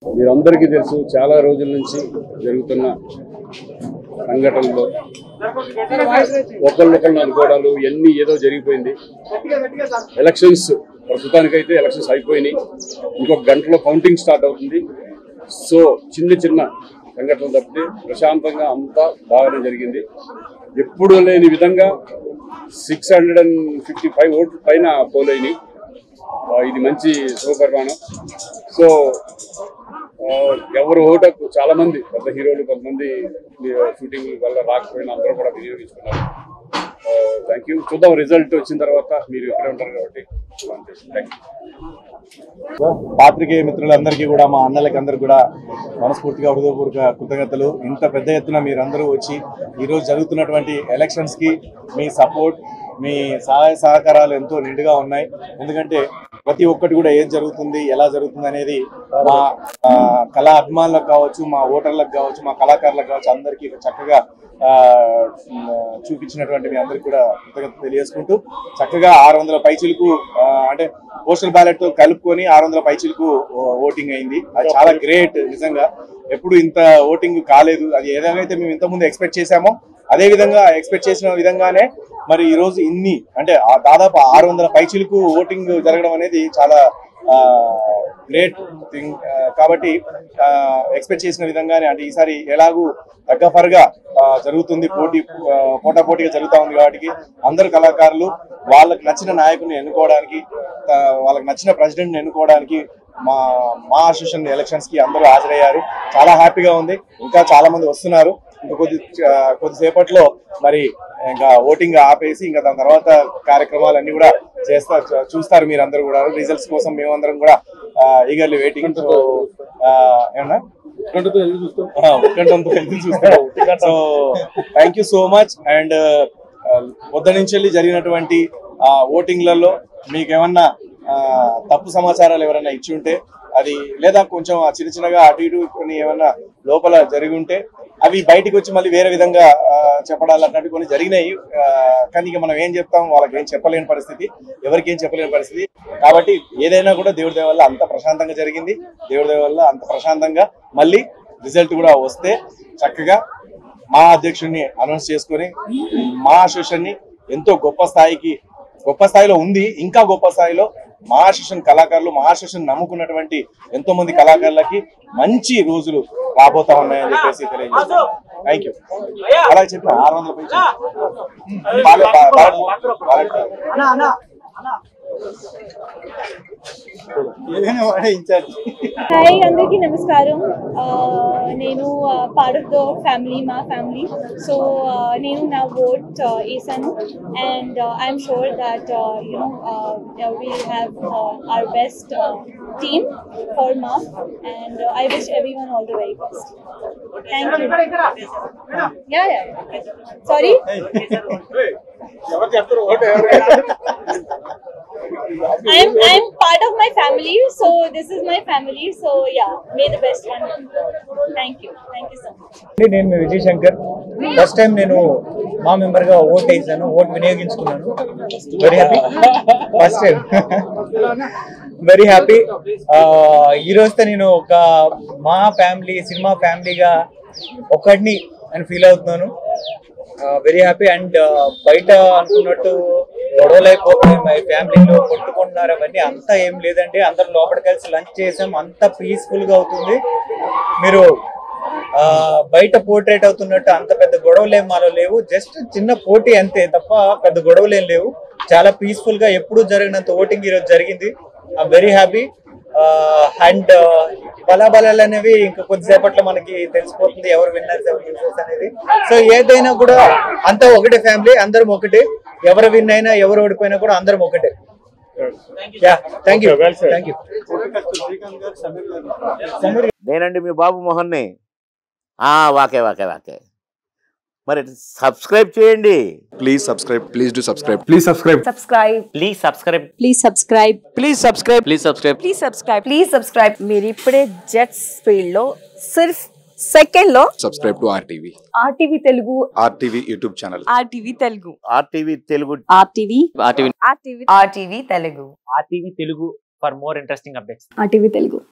మీరందరికీ తెలుసు చాలా రోజుల నుంచి జరుగుతున్న సంఘటనలో ఒకళ్ళొకళ్ళు అనుకోవడాలు ఇవన్నీ ఏదో జరిగిపోయింది ఎలక్షన్స్ ప్రస్తుతానికైతే ఎలక్షన్స్ అయిపోయినాయి ఇంకొక గంటలో కౌంటింగ్ స్టార్ట్ అవుతుంది సో చిన్న చిన్న సంఘటనలు తప్పితే ప్రశాంతంగా అంతా బాగానే జరిగింది ఎప్పుడూ లేని విధంగా six hundred and fifty five ఓట్లు పైన పోలైనవి ఆ, ఇది మంచి శుభపరిమాణం సో ఆ, ఎవరు ఓటకు చాలా మంది పెద్ద హీరోలు కొంతమంది షూటింగ్ వల్ల రాకపోయినా అందరూ కూడా వినియోగించుకున్నారు థ్యాంక్ యూ చూద్దాం రిజల్ట్ వచ్చిన తర్వాత మీరు ఇక్కడే ఉంటారు కాబట్టి థ్యాంక్ యూ పాత్రికేయ మిత్రులందరికీ కూడా మా అన్నలకి అందరికి కూడా మనస్ఫూర్తిగా హృదయపూర్వక కృతజ్ఞతలు ఇంత పెద్ద ఎత్తున మీరందరూ వచ్చి ఈరోజు జరుగుతున్నటువంటి ఎలక్షన్స్ కి మీ సపోర్ట్ మీ సహాయ సహకారాలు ఎంతో నిండుగా ఉన్నాయి ఎందుకంటే ప్రతి ఒక్కటి కూడా ఏం జరుగుతుంది ఎలా జరుగుతుంది అనేది మా ఆ, కళా అభిమానులకు కావచ్చు మా ఓటర్లకు కావచ్చు మా కళాకారులకు కావచ్చు అందరికీ చక్కగా ఆ, ఉమ్, చూపించినటువంటి మీ అందరికి కూడా కృతజ్ఞత తెలియజేసుకుంటూ చక్కగా ఆరు వందల పైచీలకు ఆ, అంటే పోస్టల్ బ్యాలెట్ తో కలుపుకొని ఆరు వందల పైచీలకు ఓటింగ్ అయింది అది చాలా గ్రేట్ నిజంగా ఎప్పుడు ఇంత ఓటింగ్ కాలేదు అది ఏదైతే మేము ఇంత ముందు ఎక్స్పెక్ట్ చేశామో అదే విధంగా ఎక్స్పెక్ట్ చేసిన విధంగానే మరి ఈ రోజు ఇన్ని అంటే ఆ దాదాపు ఆరు వందల పైచీలకు ఓటింగ్ జరగడం అనేది చాలా గ్రేట్ థింగ్ కాబట్టి ఎక్స్పెక్ట్ చేసిన విధంగానే అంటే ఈసారి ఎలాగూ తగ్గఫరగా ఆ, జరుగుతుంది పోటీ ఆ, పోటా పోటీగా జరుగుతా ఉంది కాబట్టి అందరు కళాకారులు వాళ్ళకి నచ్చిన నాయకుడిని ఎన్నుకోవడానికి ఆ, వాళ్ళకి నచ్చిన ప్రెసిడెంట్ ఎన్నుకోవడానికి మా మా అసోసియేషన్ ఎలక్షన్స్ కి అందరూ హాజరయ్యారు చాలా హ్యాపీగా ఉంది ఇంకా చాలా మంది వస్తున్నారు ఇంకా కొద్ది ఆ, కొద్దిసేపట్లో మరి ఇంకా ఓటింగ్ ఆపేసి ఇంకా దాని తర్వాత కార్యక్రమాలన్నీ కూడా చేస్తా చూ- చూస్తారు మీరు అందరూ కూడా రిజల్ట్స్ కోసం మేమందరం కూడా ఈగర్లీ వెయిటింగ్ సో ఏమన్నా ఆ, ఉత్కంఠంతో ఎదురు చూస్తున్నాం so thank you so much and పొద్దు నుంచి వెళ్ళి జరిగినటువంటి ఆ, ఓటింగ్లలో మీకు ఏమన్నా ఆ, తప్పు సమాచారాలు ఎవరైనా ఇచ్చి ఉంటే అది లేదా కొంచెం ఆ చిన్న చిన్నగా అటు ఇటు కొన్ని ఏమన్నా లోపల జరిగి ఉంటే అవి బయటికి వచ్చి మళ్ళీ వేరే విధంగా ఆ, చెప్పడాలు అన్నట్టు కొన్ని జరిగినాయి ఆ, కానీ ఇక మనం ఏం చెప్తాం వాళ్ళకి ఏం చెప్పలేని పరిస్థితి ఎవరికి ఏం చెప్పలేని పరిస్థితి కాబట్టి ఏదైనా కూడా దేవుడి దయ వల్ల అంత ప్రశాంతంగా జరిగింది దేవుడి దయ వల్ల అంత ప్రశాంతంగా మళ్ళీ రిజల్ట్ కూడా వస్తే చక్కగా మా అధ్యక్షుడిని అనౌన్స్ చేసుకొని మా అసోసియేషన్ ని ఎంతో గొప్ప స్థాయికి గొప్ప స్థాయిలో ఉంది ఇంకా గొప్ప స్థాయిలో మా అసోసియేషన్ కళాకారులు మా అసోసియేషన్ నమ్ముకున్నటువంటి ఎంతో మంది కళాకారులకి మంచి రోజులు రాబోతా ఉన్నాయని చెప్పేసి తెలియజేస్తాను థ్యాంక్ యూ అలాగే చెప్పిన ఆరు వందల పైసలు. బాలే- బా- బాలే- బాలే- హాయ్ అందరికీ నమస్కారం ఆ, నేను part of the family MAA family so నేను నా ఓట్ వేసాను and I'm sure that you know we have our best team for MAA and I wish everyone all the very best thank you yeah yeah sorry I'm I'm part of my family, so this is my family. So yeah, may the best one. win. Thank you, thank you so much. అండి, నేను మీ Vijay Shankar first time నేను MAA member గా vote వేసాను vote వినియోగించుకున్నాను very happy first time very happy ఈ రోజుతో నేను ఒక మా ఫ్యామిలీ సినిమా ఫ్యామిలీగా ఒకటిని అని ఫీల్ అవుతున్నాను వెరీ హ్యాపీ అండ్ బయట అనుకున్నట్టు గొడవలు అయిపోతున్నాయి మై ఫ్యామిలీలో కొట్టుకుంటున్నారు అవన్నీ అంతా ఏం లేదండి అందరం లోపలికి కలిసి లంచ్ చేసాం అంత పీస్ఫుల్ గా అవుతుంది మీరు ఆ బయట పోర్ట్రేట్ అవుతున్నట్టు అంత పెద్ద గొడవలు ఏం మాలో లేవు జస్ట్ చిన్న పోటీ అంతే తప్ప పెద్ద గొడవలు ఏం లేవు చాలా పీస్ఫుల్ గా ఎప్పుడూ జరిగినంత ఓటింగ్ ఈరోజు జరిగింది ఐ వెరీ హ్యాపీ అండ్ బలాబలాలు అనేవి ఇంకా కొద్దిసేపట్లో మనకి తెలిసిపోతుంది ఎవరు విన్నర్స్ ఎవరు లూజర్స్ అనేది సో ఏదైనా కూడా అంతా ఒకటే ఫ్యామిలీ అందరం ఒకటే ఎవరు విన్ అయినా ఎవరు ఓడిపోయినా కూడా అందరం ఒకటే yeah thank you thank you నేనండి మీ బాబు మోహన్ని ఆ, వాకే వాకే వాకే మరి సబ్స్క్రైబ్ చేయండి Please subscribe. Please do subscribe. Please subscribe. subscribe please subscribe please subscribe please subscribe please subscribe please subscribe please subscribe మీరు ఇప్పుడే జెట్స్ ఫీల్డ్ లో సిర్ఫ్ సెకండ్ లో Subscribe to RTV. RTV Telugu RTV YouTube channel. RTV Telugu RTV Telugu RTV RTV RTV RTV Telugu RTV Telugu for more interesting updates RTV Telugu